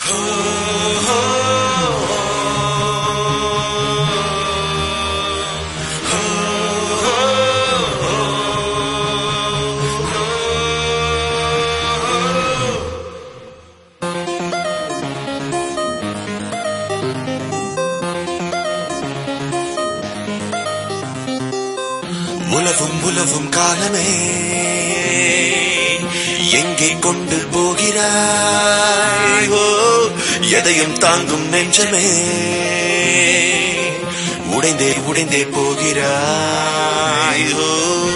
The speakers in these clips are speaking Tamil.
உலவும் உலவும் காலமே எங்கே கொண்டு போகிறாய் ஓ எதையும் தாங்கும் நெஞ்சமே உடைந்தே உடைந்தே போகிறாய் ஓ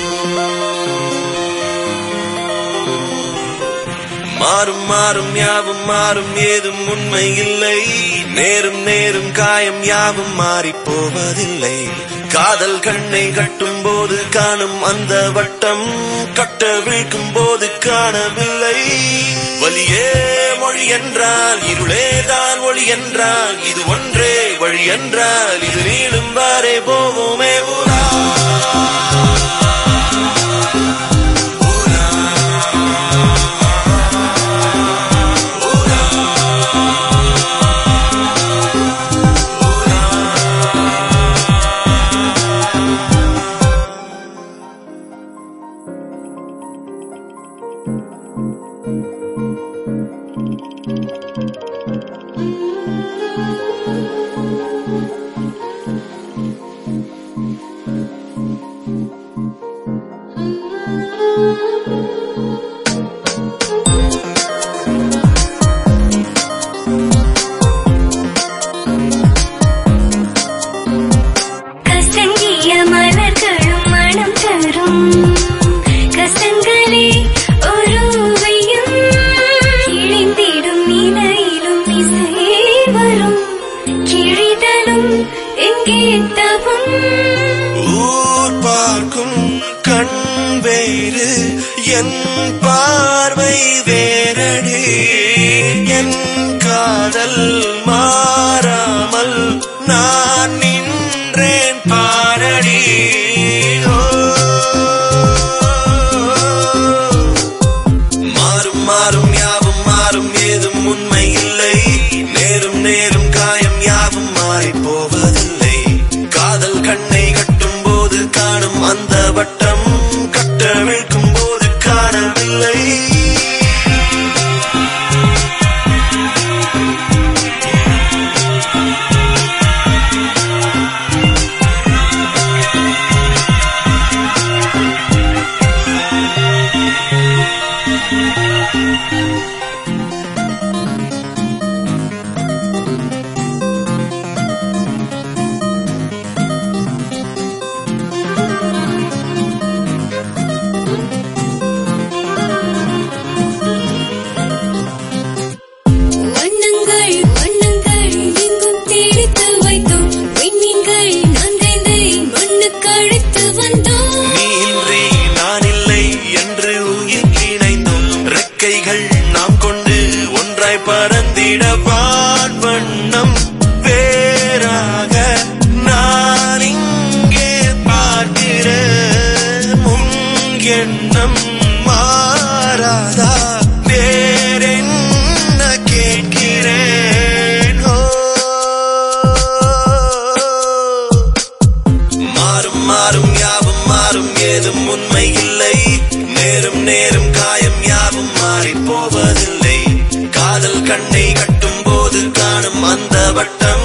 மாறும் மாறும் யாவும் மாறும் ஏதும் உண்மை இல்லை நேரும் நேரும் காயம் யாவும் மாறிப் போவதில்லை காதல் கண்ணை கட்டும் போது காணும் அந்த வட்டம் கட்ட வீழ்க்கும் போது காணவில்லை வலியே மொழி என்றால் இருளே தான் ஒளி என்றால் இது ஒன்றே வழி என்றால் இது நீளும் வாரே போவோமே ஊரா கசங்கிய மலர்களும் மனம் தரும் கசங்களே ஒருவையும் கிழிந்திடும் நிலையிலும் இசை வரும் கிழிதலும் எங்கே தவும் ஊர் பார்க்கும் கண் வேறு என் பார்வை வேறடி என் காதல் மாறாமல் நான் நின்றேன் பாரடி ஓ. மாறும் மாறும் யாவும் மாறும் ஏதும் உண்மை இல்லை நேரும் நேரும் காயம் யாவும் மாறிப் போவதில்லை காதல் கண்ணை கட்டும் போது காணும் அந்த வட்டம் கட்ட விழ்க்கும் போது காணவில்லை வண்ணங்கள் வண்ணங்கள் எங்கும் தேடித்து வைத்தோம் விண்மீன்கள் நான்கைந்தை மண்ணுக்கு அழைத்து வந்தோம் நீ இன்றி நான் இல்லை என்று உயிர் இணைந்தோம் ரெக்கைகள் நாம் கொண்டு ஒன்றாய் பறந்திட வான் வண்ணம் வேறாக நான் இங்கே பார்க்கிறேன் உன் எண்ணம் மாறாதா வேறென்ன கேட்கிறேன் ஓ மாறும் மாறும் யாவும் மாறும் ஏதும் உண்மை இல்லை நேரும் நேரும் காயம் யாவும் மாறிப் போவதில்லை காதல் கண்ணை கட்டும் போது காணும் அந்த வட்டம்